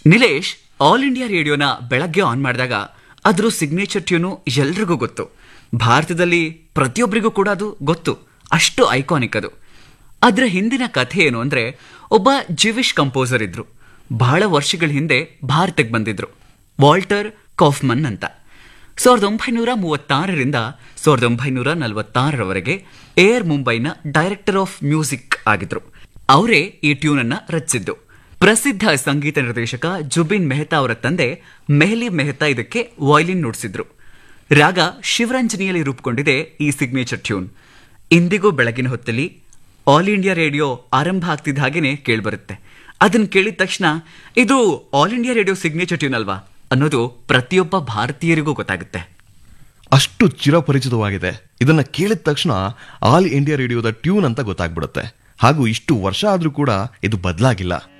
Nilesh all India ರೇಡಿಯೋನ ಬೆಳಗ್ಗೆ on ಮಾಡಿದಾಗ ಅದ್ರ ಸಿಗ್ನೇಚರ್ ಟ್ಯೂನು ಎಲ್ರಿಗೂ ಗೊತ್ತು ಭಾರತದಲ್ಲಿ ಪ್ರತಿಯೊಬ್ಬರಿಗೂ ಕೂಡ ಅದು ಗೊತ್ತು ಅಷ್ಟು ಐಕಾನಿಕ್ ಅದು ಅದರ ಹಿಂದಿನ ಕಥೆ ಏನು ಅಂದ್ರೆ ಒಬ್ಬ ಜಿವಿಶ್ ಕಂಪೋಸರ್ ಇದ್ರು ಬಹಳ ವರ್ಷಗಳ ಹಿಂದೆ ಭಾರತಕ್ಕೆ ಬಂದಿದ್ರು ವಾಲ್ಟರ್ ಕಾಫ್ಮನ್ ಅಂತ ಸಾವಿರದ ಒಂಬೈನೂರ ಮೂವತ್ತಾರರಿಂದ ಸಾವಿರದ ಒಂಬೈನೂರ ನಲವತ್ತಾರರವರೆಗೆ ಏರ್ ಮುಂಬೈನ ಡೈರೆಕ್ಟರ್ ಆಫ್ ಮ್ಯೂಸಿಕ್ ಆಗಿದ್ರು ಅವರೇ ಈ ಟ್ಯೂನ್ ಅನ್ನ ರಚಿಸಿದ್ದು ಪ್ರಸಿದ್ಧ ಸಂಗೀತ ನಿರ್ದೇಶಕ ಜುಬಿನ್ ಮೆಹ್ತಾ ಅವರ ತಂದೆ ಮೆಹಲಿ ಮೆಹ್ತಾ ಇದಕ್ಕೆ ವಾಯ್ಲಿನ್ ನುಡಿಸಿದ್ರು ರಾಗ ಶಿವರಂಜನಿಯಲ್ಲಿ ರೂಪುಗೊಂಡಿದೆ ಈ ಸಿಗ್ನೇಚರ್ ಟ್ಯೂನ್ ಇಂದಿಗೂ ಬೆಳಗಿನ ಹೊತ್ತಲ್ಲಿ ಆಲ್ ಇಂಡಿಯಾ ರೇಡಿಯೋ ಆರಂಭ ಆಗ್ತಿದ್ದ ಹಾಗೇನೆ ಕೇಳ್ಬರುತ್ತೆ ಅದನ್ನ ಕೇಳಿದ ತಕ್ಷಣ ಇದು All India Radio signature tune ಅಲ್ವಾ ಅನ್ನೋದು ಪ್ರತಿಯೊಬ್ಬ ಭಾರತೀಯರಿಗೂ ಗೊತ್ತಾಗುತ್ತೆ ಅಷ್ಟು ಚಿರಪರಿಚಿತವಾಗಿದೆ ಇದನ್ನ ಕೇಳಿದ ತಕ್ಷಣ ಆಲ್ ಇಂಡಿಯಾ ರೇಡಿಯೋದ ಟ್ಯೂನ್ ಅಂತ ಗೊತ್ತಾಗ್ಬಿಡುತ್ತೆ ಹಾಗೂ ಇಷ್ಟು ವರ್ಷ ಆದ್ರೂ ಕೂಡ ಇದು ಬದಲಾಗಿಲ್ಲ